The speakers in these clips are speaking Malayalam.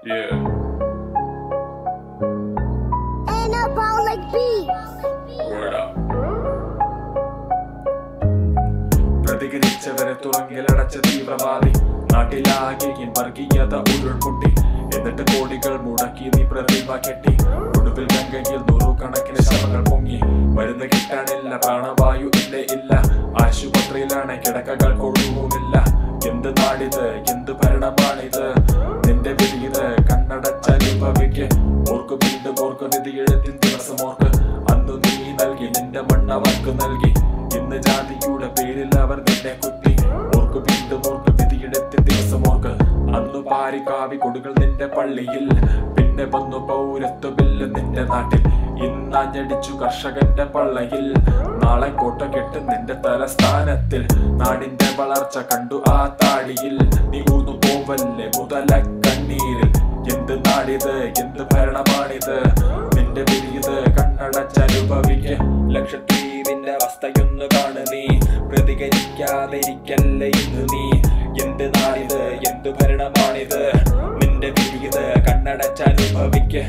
Yeah. Anabolic beats. Word up. പ്രതികരിച്ചവരെ തുറങ്കിലടച്ച തീവ്രവാദി നാട്ടിലാകെ വർഗീയത ഉരുൾപൊട്ടി എന്നിട്ട് കോടികൾ മുടക്കി നീ പ്രതിഭ കെട്ടി ഒടുവിൽ ഗംഗയിൽ നൂറുകണക്കിന് ശവങ്ങൾ പൊങ്ങി മരുന്ന് കിട്ടാനില്ല പ്രാണവായു ഇല്ലേ ഇല്ല ആശുപത്രിയിലാണ് കിടക്കകൾ കൊഴുവുമില്ല എന്ത് നാടിത് എന്ത് ഭരണമാണിത് നിന്റെ വിധിയത് കണ്ണടച്ചനുഭവിക്ക് ഓർക്ക് വീണ്ടും ഓർക്ക് വിധിയെഴുത്തിൻ ദിവസം ഓർക്ക് അന്ന് നീ നൽകി നിന്റെ മണ്ണ് അവർക്ക് നൽകി ഇന്ന് ജാതിയുടെ പേരിൽ അവർ നിന്നെ കുത്തി ഓർക്ക് വീണ്ടും ഓർക്ക് വിധിയെടുത്തിൻ ദിവസം ഓർക്ക് അന്ന് പാരിക്കാവി കൊടുകൾ നിന്റെ പള്ളിയിൽ പിന്നെ വന്നു പൗരത്വമില്ല നിന്റെ നാട്ടിൽ ഇന്നഞ്ഞടിച്ചു കർഷകന്റെ പള്ളയിൽ നാളെ കോട്ട കെട്ട് നിന്റെ തലസ്ഥാനത്തിൽ നാടിന്റെ വളർച്ച കണ്ടു ആ താടിയിൽ നീ ഊന്നു പോവല്ലേ മുതല കണ്ണീരിൽ എന്ത് നാടിത് എന്ത് ഭരണമാണിത് നിന്റെ വിരിയത് കണ്ണടച്ചനുഭവിക്ക് ലക്ഷദ്വീപിന്റെ അവസ്ഥയൊന്നു കാണു നീ പ്രതികരിക്കാതിരിക്കല്ലേ ഇന്ന് നീ എന്ത് നാടിത് എന്ത് ഭരണമാണിത് നിന്റെ വിരിയത് കണ്ണടച്ചനുഭവിക്ക്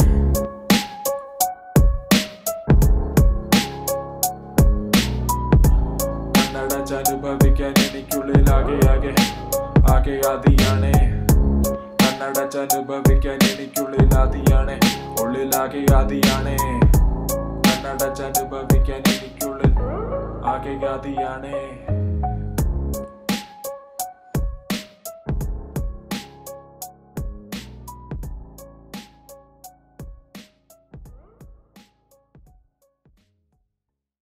കണ്ണടച്ചനുഭവിക്കാൻ എനിക്കുള്ളിൽ ആകെ ആകെ ആകെ ആദിയാണ് കണ്ണടച്ചനുഭവിക്കാൻ എനിക്കുള്ളിൽ ആദിയാണ് ഉള്ളിലാകെ ആദിയാണ് കണ്ണടച്ചനുഭവിക്കാൻ എനിക്കുള്ളിൽ ആകെ ആദിയാണ്